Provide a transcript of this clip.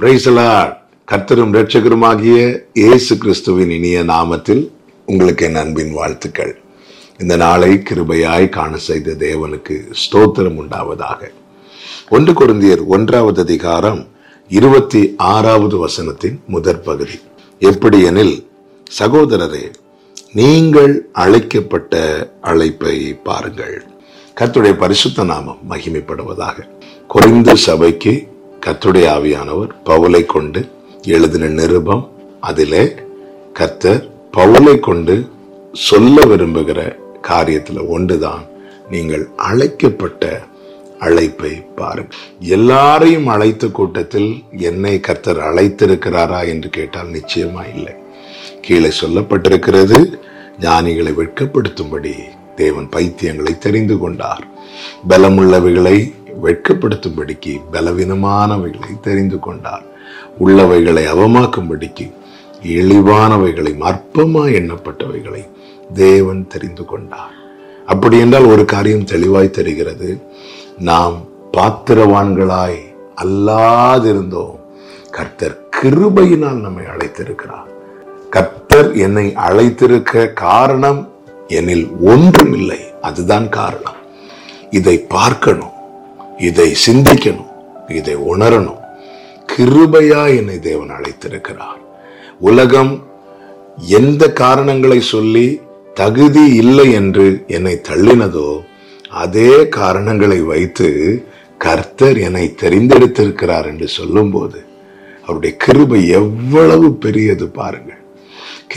பிரைசலாட் கர்த்தரும் இரட்சகருமாகிய இயேசு கிறிஸ்துவின் இனிய நாமத்தில் உங்களுக்கு என் அன்பின் வாழ்த்துக்கள் இந்த நாளை கிருபையாய் காண செய்த தேவனுக்கு ஸ்தோத்திரம் உண்டாவதாக ஒன்று குருந்தியர் ஒன்றாவது அதிகாரம் இருபத்தி ஆறாவது வசனத்தின் முதற் பகுதி எப்படி எனில் சகோதரரே நீங்கள் அழைக்கப்பட்ட அழைப்பை பாருங்கள் கர்த்தருடைய பரிசுத்த நாமம் மகிமைப்படுவதாக குறைந்த சபைக்கு கர்த்தருடைய ஆவியானவர் பவுலை கொண்டு எழுதின நிருபம் அதிலே கர்த்தர் பவுலை கொண்டு சொல்ல விரும்புகிற காரியத்துல ஒன்றுதான் நீங்கள் அழைக்கப்பட்ட அழைப்பை பாருங்கள் எல்லாரையும் அழைத்த கூட்டத்தில் என்னை கர்த்தர் அழைத்திருக்கிறாரா என்று கேட்டால் நிச்சயமா இல்லை கீழே சொல்லப்பட்டிருக்கிறது ஞானிகளை வெட்கப்படுத்தும்படி தேவன் பைத்தியங்களை தெரிந்து கொண்டார் பலமுள்ளவைகளை வெட்கப்படுத்தும்படிக்கு பலவீனமானவைகளை தெரிந்து கொண்டார் உள்ளவைகளை அவமாக்கும்படிக்கு இழிவானவைகளை அற்பமா எண்ணப்பட்டவைகளை தேவன் தெரிந்து கொண்டார் அப்படி என்றால் ஒரு காரியம் தெளிவாய் தெரிகிறது நாம் பாத்திரவான்களாய் அல்லாதிருந்தோம் கர்த்தர் கிருபையினால் நம்மை அழைத்திருக்கிறார் கர்த்தர் என்னை அழைத்திருக்க காரணம் என்னில் ஒன்றும் இல்லை அதுதான் காரணம் இதை பார்க்கணும் இதை சிந்திக்கணும் இதை உணரணும் கிருபையா என்னை தேவன் அழைத்திருக்கிறார் உலகம் எந்த காரணங்களை சொல்லி தகுதி இல்லை என்று என்னை தள்ளினதோ அதே காரணங்களை வைத்து கர்த்தர் என்னை தெரிந்தெடுத்திருக்கிறார் என்று சொல்லும்போது அவருடைய கிருபை எவ்வளவு பெரியது பாருங்கள்